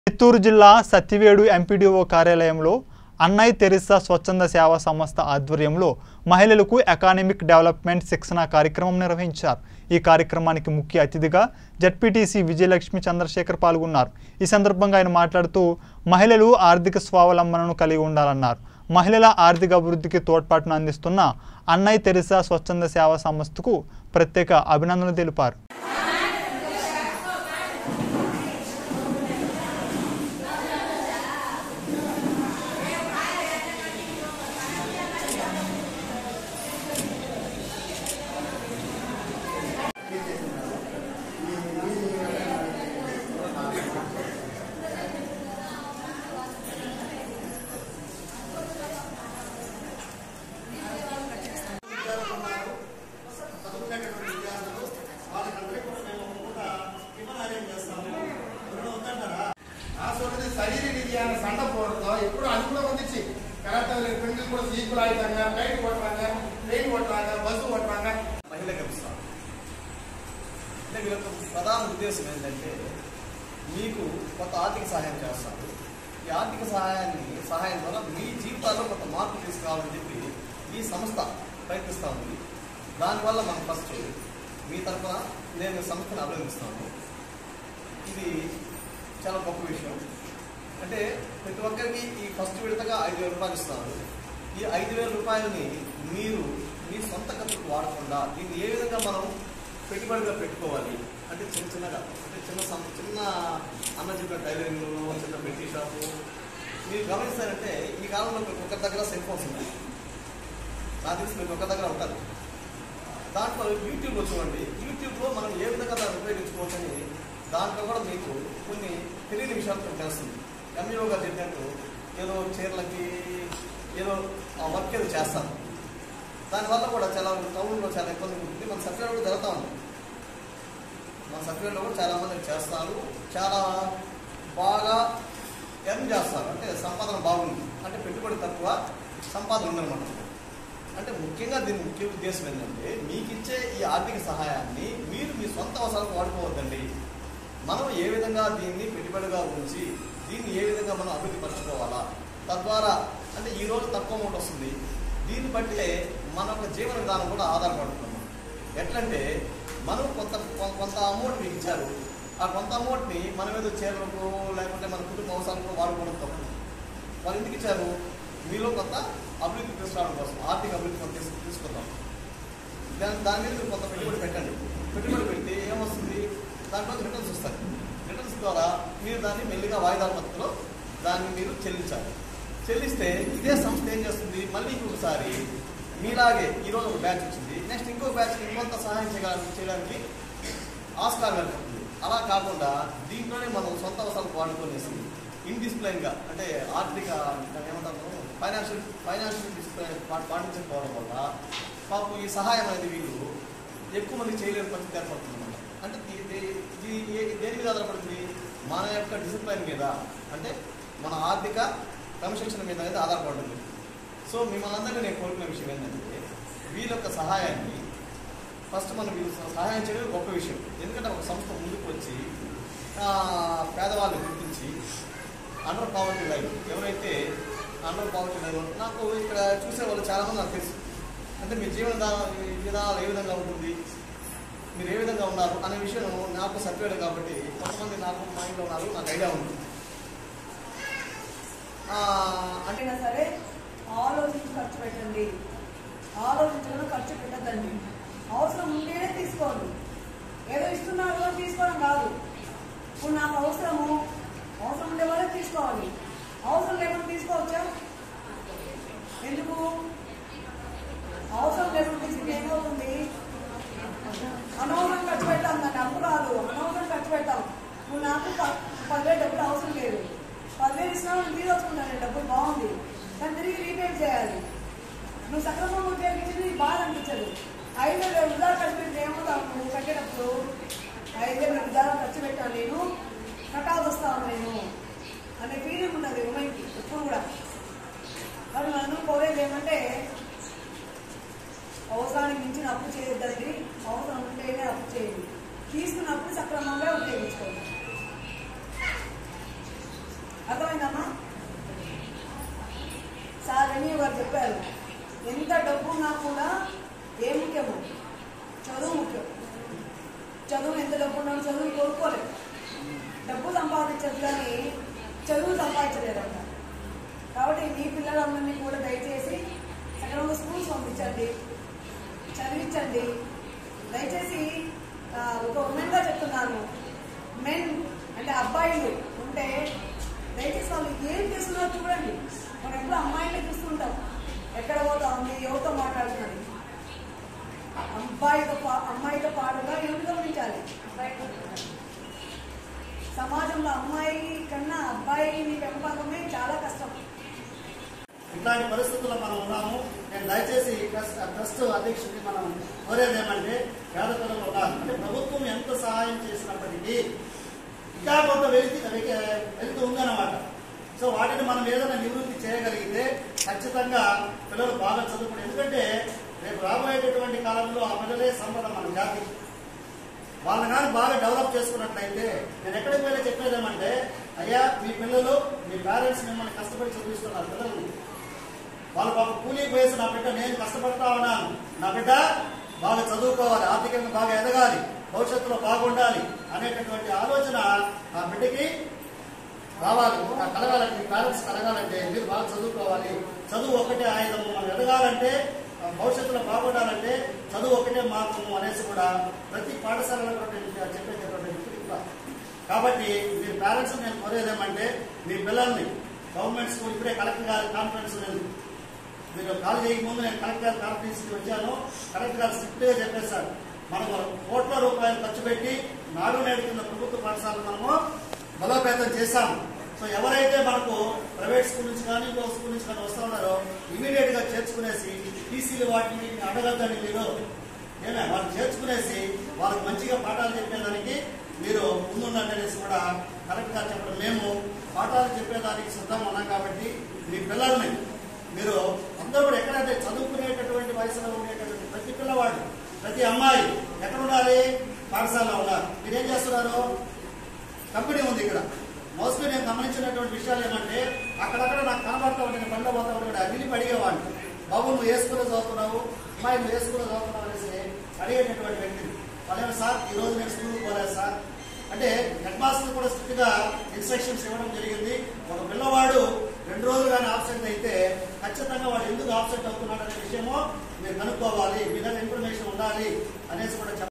చిత్తూరు జిల్లా సత్తివేడు ఎంపీడీఓ కార్యాలయంలో అన్నయ్ తెరిసా స్వచ్ఛంద సేవా సంస్థ ఆధ్వర్యంలో మహిళలకు ఎకానమిక్ డెవలప్మెంట్ శిక్షణ కార్యక్రమం నిర్వహించారు ఈ కార్యక్రమానికి ముఖ్య అతిథిగా జడ్పీటీసీ విజయలక్ష్మి చంద్రశేఖర్ పాల్గొన్నారు ఈ సందర్భంగా ఆయన మాట్లాడుతూ మహిళలు ఆర్థిక స్వావలంబనను కలిగి ఉండాలన్నారు మహిళల ఆర్థిక అభివృద్ధికి తోడ్పాటును అందిస్తున్న అన్నయ్ తెరిసా స్వచ్ఛంద సేవా సంస్థకు ప్రత్యేక అభినందనలు తెలిపారు ஆசோடது சரீர ரீதியான சண்டை போடுறதோ எப்படி அனுகூலம் வந்துச்சு கராத்தே பெண்கள் கூட ஈக்குவல் ஆயிட்டாங்க ரைட் ஓட்டுறாங்க ட்ரெயின் ஓட்டுறாங்க பஸ் ஓட்டுறாங்க మహిళలకు ఇస్తాం అంటే వీళ్ళ యొక్క ప్రధాన ఉద్దేశం ఏంటంటే మీకు కొంత ఆర్థిక సహాయం చేస్తారు ఈ ఆర్థిక సహాయాన్ని సహాయం ద్వారా మీ జీవితాల్లో కొంత మార్పు తీసుకురావాలని చెప్పి ఈ సంస్థ ప్రయత్నిస్తూ ఉంది దానివల్ల మనం ఫస్ట్ మీ తరఫున నేను ఈ సంస్థను అభినందిస్తాను ఇది చాలా గొప్ప విషయం అంటే ప్రతి ఒక్కరికి ఈ ఫస్ట్ విడతగా ఐదు వేల రూపాయలు ఇస్తున్నారు ఈ ఐదు వేల రూపాయలని మీరు మీ సొంత ఖర్చుకు వాడకుండా దీన్ని ఏ విధంగా మనం పెట్టుబడిగా పెట్టుకోవాలి అంటే చిన్న చిన్నగా అంటే చిన్న సం- చిన్న అన్న చెప్పిన టైలరింగ్ చిన్న బెట్టి షాపు మీరు గమనిస్తారంటే ఈ కాలంలో ప్రతి ఒక్కరి దగ్గర సెల్ ఫోన్స్ ఉన్నాయి నాకు తెలిసి ప్రతి ఒక్కరి దగ్గర ఉంటుంది దాంట్లో యూట్యూబ్లో చూడండి యూట్యూబ్లో మనం ఏ విధంగా దాన్ని ఉపయోగించుకోవచ్చని దాంట్లో కూడా మీకు కొన్ని తెలియని విషయాలు కొన్ని తెలుస్తుంది ఎంఈఓ గారు చెప్పినట్టు ఏదో చీరలకి ఏదో ఆ వర్క్ ఏదో చేస్తాను దానివల్ల కూడా చాలా టౌన్లో చాలా ఇబ్బంది ఉంటుంది మన సర్టిఫికేట్ కూడా జరుగుతూ ఉంది మన సర్టిఫికేట్లో కూడా చాలా మంది చేస్తారు చాలా బాగా ఎర్న్ చేస్తారు అంటే సంపాదన బాగుంది అంటే పెట్టుబడి తక్కువ సంపాదన ఉందన్నమాట అంటే ముఖ్యంగా దీని ముఖ్య ఉద్దేశం ఏంటంటే మీకు ఇచ్చే ఈ ఆర్థిక సహాయాన్ని మీరు మీ సొంత అవసరాలకు వాడుకోవద్దండి మనం ఏ విధంగా దీన్ని పెట్టుబడిగా ఉంచి దీన్ని ఏ విధంగా మనం అభివృద్ధి పరచుకోవాలా తద్వారా అంటే ఈ రోజు తక్కువ అమౌంట్ వస్తుంది దీన్ని బట్టే మన యొక్క జీవన విధానం కూడా ఆధారపడుతున్నాం ఎట్లంటే మనం కొంత కొ- కొంత అమౌంట్ మీకు ఇచ్చారు ఆ కొంత అమౌంట్ని మనం ఏదో చీరలకు లేకుంటే మన కుటుంబ అవసరాలకు వాడుకోవడం తప్పు వాళ్ళు ఎందుకు ఇచ్చారు మీలో కొంత అభివృద్ధి తీసుకురావడం కోసం ఆర్థిక అభివృద్ధి కొంత తీసు తీసుకుందాం దాని దాని మీద మీరు కొంత పెట్టుబడి పెట్టండి పెట్టుబడి పెడితే ఏమొస్తుంది దాంట్లో రిటర్న్స్ వస్తాయి రిటర్న్స్ ద్వారా మీరు దాన్ని మెల్లిగా వాయిదాల పద్ధతిలో దాన్ని మీరు చెల్లించాలి చెల్లిస్తే ఇదే సంస్థ ఏం చేస్తుంది మళ్ళీ ఇంకొకసారి మీలాగే ఈరోజు ఒక బ్యాచ్ వచ్చింది నెక్స్ట్ ఇంకో బ్యాచ్ ఇంకొంత సహాయం చేయడానికి చేయడానికి ఆస్కారం ఏర్పడుతుంది అలా కాకుండా దీంట్లోనే మనం సొంత అవసరాలకు వాడుకొనేసి ఇన్డిసిప్లైన్గా అంటే ఆర్థిక దాన్ని ఏమంటాము ఫైనాన్షియల్ ఫైనాన్షియల్ డిసిప్లైన్ పా- పాటించకపోవడం వల్ల పాపం ఈ సహాయం అనేది వీళ్ళు ఎక్కువ మంది చేయలేని పరిస్థితి ఏర్పడుతుంది అన్నమాట. అంటే దీ- దీ- ఇది ఏ- దేని మీద ఆధారపడుతుంది మన యొక్క డిసిప్లైన్ మీద అంటే మన ఆర్థిక క్రమశిక్షణ మీద అనేది ఆధారపడుతుంది సో మిమ్మల్ని అందరినీ నేను కోరుకునే విషయం ఏంటంటే వీళ్ళ యొక్క సహాయాన్ని ఫస్ట్ మనం వీళ్ళు సహాయం చేయడం గొప్ప విషయం ఎందుకంటే ఒక సంస్థ ముందుకు వచ్చి ఆ, పేదవాళ్ళని గుర్తించి అండర్ పావర్టీ లైన్ ఎవరైతే అండర్ పావర్టీ లైన్ నాకు ఇక్కడ చూసే వాళ్ళు చాలామంది నాకు తెలుసు అంటే మీ జీవన దా- విధానాలు ఏ విధంగా ఉంటుంది మీరు ఏ విధంగా ఉన్నారు అనే విషయం నాకు సర్టిఫికేట్ కాబట్టి కొంతమంది నాకు మైండ్లో ఉన్నారు నాకు ఐడియా ఉంది ఆ, అంటే అయినా సరే ఆలోచించి ఖర్చు పెట్టండి ఆలోచించకుండా ఖర్చు పెట్టద్దండి అవసరం ఉంటేనే తీసుకోండి ఏదో ఇస్తున్నారు కదా తీసుకోవడం కాదు ఇప్పుడు నాకు అవసరము అవసరం ఉండే వాళ్ళే తీసుకోవాలి అవసరం లేకుండా తీసుకోవచ్చా ఎందుకు అవసరం లేకుండా తీసుకుంటే ఏమవుతుంది అనవసరం ఖర్చు పెట్టాం నాకు అప్పు కాదు అనవసరం ఖర్చు పెట్టాం నువ్వు నాకు ప- పదివేలు డబ్బులు అవసరం లేదు పదివేలు ఇచ్చినా నేను తీరొచ్చుకుంటాను డబ్బులు బాగుంది కానీ తిరిగి రీపే చేయాలి నువ్వు సక్రమంగా ఉపయోగించింది నీకు బాధ అనిపించదు ఐదు వేలు వృధా ఖర్చు పెడితే ఏమవుతావు నువ్వు కట్టేటప్పుడు ఐదు వేలు వృధా ఖర్చు పెట్టాను నేను కట్టాల్సి వస్తాను నేను అనే ఫీలింగ్ ఉన్నది ఉమెన్కి ఎప్పుడు కూడా మరి మనం కోరేది ఏమంటే అవసరానికి మించిన అప్పు చేయొద్దండి అవసరం ఉంటేనే అప్పు చేయండి తీసుకున్నప్పుడు సక్రమంగా ఉపయోగించుకోండి అర్థమైందమ్మా సార్ రెన్యూ గారు చెప్పారు ఎంత డబ్బు ఉన్నా కూడా ఏ ముఖ్యము చదువు ముఖ్యం చదువు ఎంత డబ్బు ఉన్నా చదువు కోరుకోలేదు డబ్బు సంపాదించదు కానీ చదువు సంపాదించలేదంట కాబట్టి మీ పిల్లలందరినీ కూడా దయచేసి సగంలో స్కూల్స్ పంపించండి చదివించండి దయచేసి ఆ, ఒక ఉమెన్గా చెప్తున్నాను మెన్ అంటే అబ్బాయిలు ఉంటే దయచేసి వాళ్ళు ఏం చేస్తున్నారో చూడండి మనం ఎప్పుడు అమ్మాయిలే చూస్తుంటాం ఎక్కడ పోతా ఉంది ఎవరితో మాట్లాడుతున్నది అబ్బాయితో పా- అమ్మాయితో పాటుగా ఏమిటి గమనించాలి సమాజంలో అమ్మాయి కన్నా అబ్బాయిని పెంపకమే చాలా కష్టం ఇట్లాంటి పరిస్థితుల్లో మనం ఉన్నాము నేను దయచేసి ఈ ట్రస్ట్ ఆ ట్రస్ట్ అధ్యక్షుడిని మనం కోరేది ఏమంటే పేద పిల్లలు ఉన్నారు అంటే ప్రభుత్వం ఎంత సహాయం చేసినప్పటికీ ఇంకా కొంత వెళ్తూ వెళ్తూ ఉందన్నమాట సో వాటిని మనం ఏదైనా నివృత్తి చేయగలిగితే ఖచ్చితంగా పిల్లలు బాగా చదువుకుంటారు ఎందుకంటే రేపు రాబోయేటటువంటి కాలంలో ఆ పిల్లలే సంపద మన జాతి వాళ్ళని కానీ బాగా డెవలప్ చేసుకున్నట్లయితే నేను ఎక్కడికి వెళ్ళి చెప్పేది ఏమంటే అయ్యా మీ పిల్లలు మీ పేరెంట్స్ మిమ్మల్ని కష్టపడి చదివిస్తున్నారు పిల్లల్ని వాళ్ళు పాప కూలీకి వేసి నా బిడ్డ నేను కష్టపడతా ఉన్నాను నా బిడ్డ బాగా చదువుకోవాలి ఆర్థికంగా బాగా ఎదగాలి భవిష్యత్తులో బాగుండాలి అనేటటువంటి ఆలోచన ఆ బిడ్డకి రావాలి ఆ కలగాలంటే పేరెంట్స్ కలగాలంటే మీరు బాగా చదువుకోవాలి చదువు ఒకటే ఆయుధము మనం ఎదగాలంటే ఆ భవిష్యత్తులో బాగుండాలంటే చదువు ఒకటే మార్గము అనేసి కూడా ప్రతి పాఠశాలలో కూడా నేను చెప్పేటటువంటి వ్యక్తి కూడా. కాబట్టి మీరు పేరెంట్స్ నేను కోరేది ఏమంటే మీ పిల్లల్ని గవర్నమెంట్ స్కూల్ ఇప్పుడే కలెక్టర్ గారి కాన్ఫరెన్స్ ఉంది మీరు కాల్ చేయక ముందు నేను కలెక్టర్ గారి కాన్ఫరెన్స్కి వచ్చాను కలెక్టర్ గారు స్ట్రిక్ట్గా చెప్పేశారు మనము కోట్ల రూపాయలు ఖర్చు పెట్టి నాడు నేడు కింద ప్రభుత్వ పాఠశాలను మనము బలోపేతం చేశాము సో ఎవరైతే మనకు ప్రైవేట్ స్కూల్ నుంచి కానీ ఇంకో స్కూల్ నుంచి కానీ వస్తూ ఉన్నారో ఇమీడియట్ గా చేర్చుకునేసి టీసీలు వాటిని అడగద్దని మీరు ఏమే వాళ్ళు చేర్చుకునేసి వాళ్ళకి మంచిగా పాఠాలు చెప్పేదానికి మీరు ముందుండండి అనేసి కూడా కరెక్ట్ గా చెప్పడం మేము పాఠాలు చెప్పేదానికి సిద్ధంగా ఉన్నాం కాబట్టి మీ పిల్లల్ని మీరు అందరూ కూడా ఎక్కడైతే చదువుకునేటటువంటి వయసులో ఉండేటటువంటి ప్రతి పిల్లవాడు ప్రతి అమ్మాయి ఎక్కడ ఉండాలి పాఠశాలలో ఉన్నారు మీరేం చేస్తున్నారు కంపెనీ ఉంది ఇక్కడ మోస్ట్లీ నేను గమనించినటువంటి విషయాలు ఏమంటే అక్కడక్కడ నాకు కనబడతా ఉంటే నేను బండ్లో పోతా ఉంటే కూడా అడిగి అడిగేవాడిని బాబు నువ్వు ఏ స్కూల్లో చదువుతున్నావు అమ్మాయి నువ్వు ఏ స్కూల్లో చదువుతున్నావు అనేసి అడిగేటటువంటి వ్యక్తిని వాళ్ళేమో సార్ ఈ రోజు నేను స్కూల్కి పోలేదు సార్ అంటే హెడ్ మాస్టర్ కూడా స్ట్రిక్ట్ గా ఇన్స్ట్రక్షన్స్ ఇవ్వడం జరిగింది ఒక పిల్లవాడు రెండు రోజులు కానీ ఆబ్సెంట్ అయితే ఖచ్చితంగా వాడు ఎందుకు ఆబ్సెంట్ అవుతున్నాడు అనే విషయమో మీరు కనుక్కోవాలి మీ దగ్గర ఇన్ఫర్మేషన్ ఉండాలి అనేసి కూడా చెప్ప